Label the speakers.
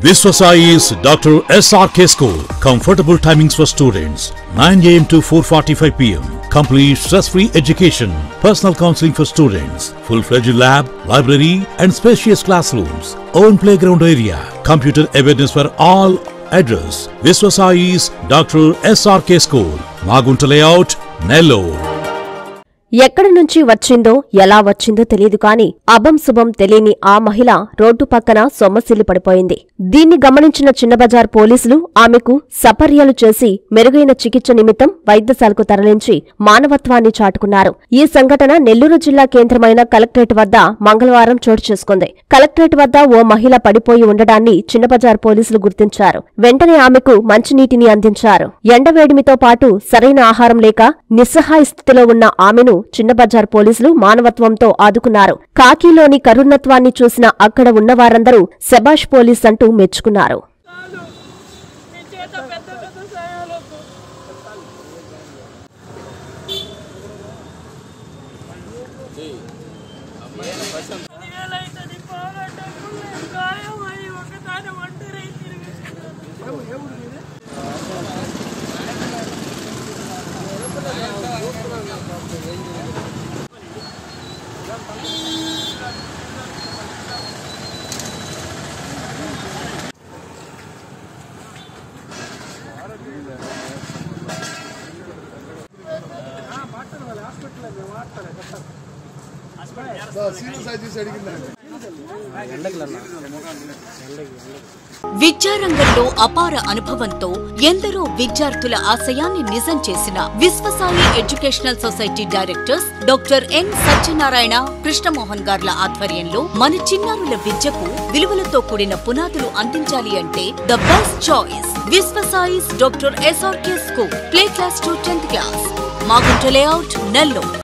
Speaker 1: Viswasai is Dr. SRK School. Comfortable timings for students 9 am to 4:45 pm. Complete stress-free education. Personal counseling for students. Full-fledged lab, library, and spacious classrooms. Own playground area. Computer awareness for all. Address: Viswasai is Dr. SRK School. Magunta Layout, Nellore.
Speaker 2: ఎక్కడి నుంచి వచ్చిందో ఎలా వచ్చిందో తెలియదు కాని అభం శుభం తెలియని ఆ మహిళ రోడ్డు పక్కన సొమ్మసిల్లి పడిపోయింది దీన్ని గమనించిన చిన్నబజార్ పోలీసులు ఆమెకు సపర్యలు చేసి మెరుగైన చికిత్స నిమిత్తం వైద్యశాలకు తరలించి మానవత్వాన్ని చాటుకున్నారు ఈ సంఘటన నెల్లూరు జిల్లా కేంద్రమైన కలెక్టరేట్ వద్ద మంగళవారం చోటు చేసుకుంది కలెక్టరేట్ వద్ద ఓ మహిళ పడిపోయి ఉండడాన్ని చిన్నబజార్ పోలీసులు గుర్తించారు వెంటనే ఆమెకు మంచినీటిని అందించారు ఎండవేడిమితో పాటు సరైన ఆహారం లేక నిస్సహాయ స్థితిలో ఉన్న ఆమెను చిన్నబజార్ పోలీసులు మానవత్వంతో ఆదుకున్నారు కాకీలోని కరుణత్వాన్ని చూసిన అక్కడ ఉన్న వారందరూ శబాష్ పోలీస్ అంటూ మెచ్చుకున్నారు
Speaker 3: చాలు మీ చేత పెద్ద పెద్ద సహాయాలకు పదివేలు అవుతుంది బాగా డబ్బులు లేవు. గాయం అయి ఒకదాని ఒంటరి తిరిగి
Speaker 4: విద్యారంగంలో అపార అనుభవంతో ఎందరో విద్యార్థుల ఆశయాన్ని నిజం చేసిన Viswasai educational society directors doctor N Satyanarayana Krishnamohan గార్ల ఆధ్వర్యంలో మన చిన్నారుల విద్యకు విలువలతో కూడిన పునాదులు అందించాలి అంటే the best choice Viswasai's doctor SRK school play class to tenth class Magunta layout Nellore